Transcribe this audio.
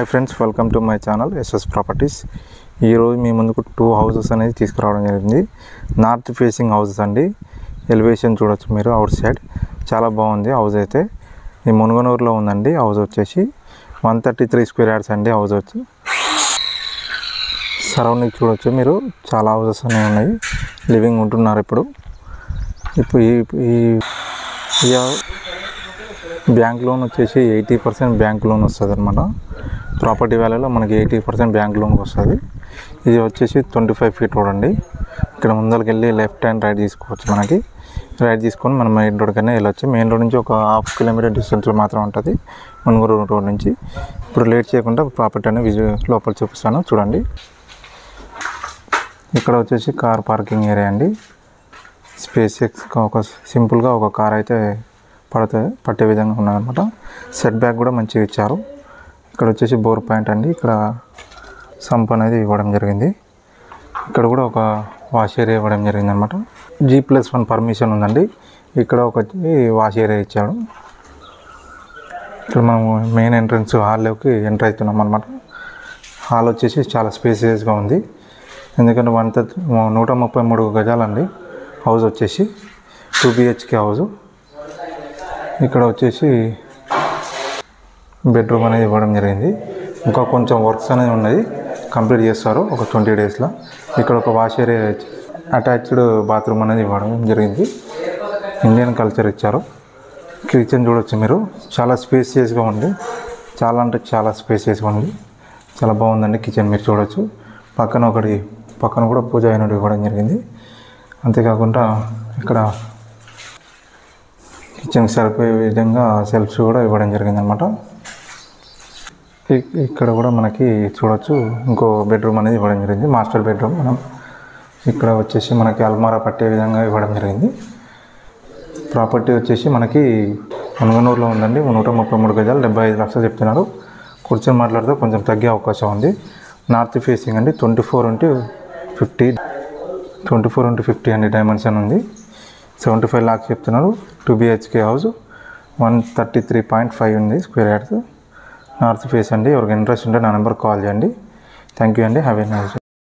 hi friends welcome to my channel SS properties ఈరోజు మీ ముందుకు టూ హౌసెస్ అనేది తీసుకురావడం జరిగింది నార్త్ ఫేసింగ్ హౌసెస్ అండి ఎలివేషన్ చూడొచ్చు మీరు అవుట్ సైడ్ చాలా బాగుంది హౌస్ అయితే ఈ మునుగనూరులో ఉందండి హౌస్ వచ్చేసి one thirty three square yards అండి హౌస్ వచ్చి సరౌండింగ్ చూడొచ్చు మీరు చాలా హౌసెస్ అనేవి ఉన్నాయి లివింగ్ ఉంటున్నారు ఇప్పుడు ఇప్పుడు ఈ ఈ ఈ హౌ- బ్యాంక్ లోన్ వచ్చేసి ఎయిటీ పర్సెంట్ బ్యాంక్ లోన్ వస్తుంది అనమాట ప్రాపర్టీ వాల్యూలో మనకి ఎయిటీ పర్సెంట్ బ్యాంక్ లోన్ వస్తుంది ఇది వచ్చేసి ట్వంటీ ఫైవ్ ఫీట్ రోడ్ అండి ఇక్కడ ముందరికి వెళ్ళి లెఫ్ట్ హ్యాండ్ రైట్ తీసుకోవచ్చు మనకి రైట్ తీసుకొని మనం మెయిన్ రోడ్ కన్నా వెళ్ళొచ్చు మెయిన్ రోడ్ నుంచి ఒక హాఫ్ కిలోమీటర్ డిస్టెన్స్లో మాత్రం ఉంటుంది మునుగురు రోడ్ నుంచి ఇప్పుడు లేట్ చేయకుండా ప్రాపర్టీ అనేది విజు లోపల చూపిస్తాను చూడండి ఇక్కడ వచ్చేసి కార్ పార్కింగ్ ఏరియా అండి స్పేస్ ఎక్స్గా ఒక సింపుల్గా ఒక కార్ అయితే పడితే పట్టే విధంగా ఉన్నదన్నమాట సెట్ బ్యాక్ కూడా మంచిగా ఇచ్చారు ఇక్కడ వచ్చేసి బోర్ పాయింట్ అండి ఇక్కడ సంప్ అనేది ఇవ్వడం జరిగింది ఇక్కడ కూడా ఒక వాష్ ఏరియా ఇవ్వడం జరిగింది అనమాట జీ ప్లస్ వన్ పర్మిషన్ ఉందండి ఇక్కడ ఒక వాష్ ఏరియా ఇచ్చాడు ఇక్కడ మనం మెయిన్ ఎంట్రన్స్ హాల్లోకి ఎంటర్ అవుతున్నాం అనమాట హాల్ వచ్చేసి చాలా స్పేసియస్గా ఉంది ఎందుకంటే వన్ థర్టీ నూట ముప్పై మూడు గజాలండి హౌస్ వచ్చేసి టూ బిహెచ్కే హౌస్ ఇక్కడ వచ్చేసి బెడ్రూమ్ అనేది ఇవ్వడం జరిగింది ఇంకా కొంచెం వర్క్స్ అనేది ఉన్నాయి కంప్లీట్ చేస్తారు ఒక ట్వంటీ డేస్లో ఇక్కడ ఒక వాష్ ఏరియా అటాచ్డ్ బాత్రూమ్ అనేది ఇవ్వడం జరిగింది ఇండియన్ కల్చర్ ఇచ్చారు కిచెన్ చూడొచ్చు మీరు చాలా స్పేసియస్గా ఉంది చాలా అంటే చాలా స్పేసియస్గా ఉంది చాలా బాగుందండి కిచెన్ మీరు చూడొచ్చు పక్కన ఒకటి పక్కన కూడా పూజ అయినట్టు ఇవ్వడం జరిగింది అంతేకాకుండా ఇక్కడ కిచెన్కి సరిపోయే విధంగా సెల్ఫ్స్ కూడా ఇవ్వడం జరిగింది అనమాట ఇక్కడ కూడా మనకి చూడొచ్చు ఇంకో బెడ్రూమ్ అనేది ఇవ్వడం జరిగింది మాస్టర్ బెడ్రూమ్ మనం ఇక్కడ వచ్చేసి మనకి అల్మారా పట్టే విధంగా ఇవ్వడం జరిగింది ప్రాపర్టీ వచ్చేసి మనకి మునుగనూరులో ఉందండి నూట ముప్పై మూడు గజాలు డెబ్బై ఐదు లక్షలు చెప్తున్నారు కూర్చొని మాట్లాడితే కొంచెం తగ్గే అవకాశం ఉంది నార్త్ ఫేసింగ్ అండి twenty four into fifty twenty four into fifty అండి డైమెన్షన్ ఉంది సెవెంటీ ఫైవ్ లాక్స్ చెప్తున్నారు two BHK house one thirty three point five ఉంది స్క్వేర్ యార్డ్స్ నార్త్ ఫేస్ అండి ఎవరికి ఇంట్రెస్ట్ ఉంటే నా నెంబర్ కాల్ చేయండి థ్యాంక్ యూ అండి హ్యావ్ ఎ నైస్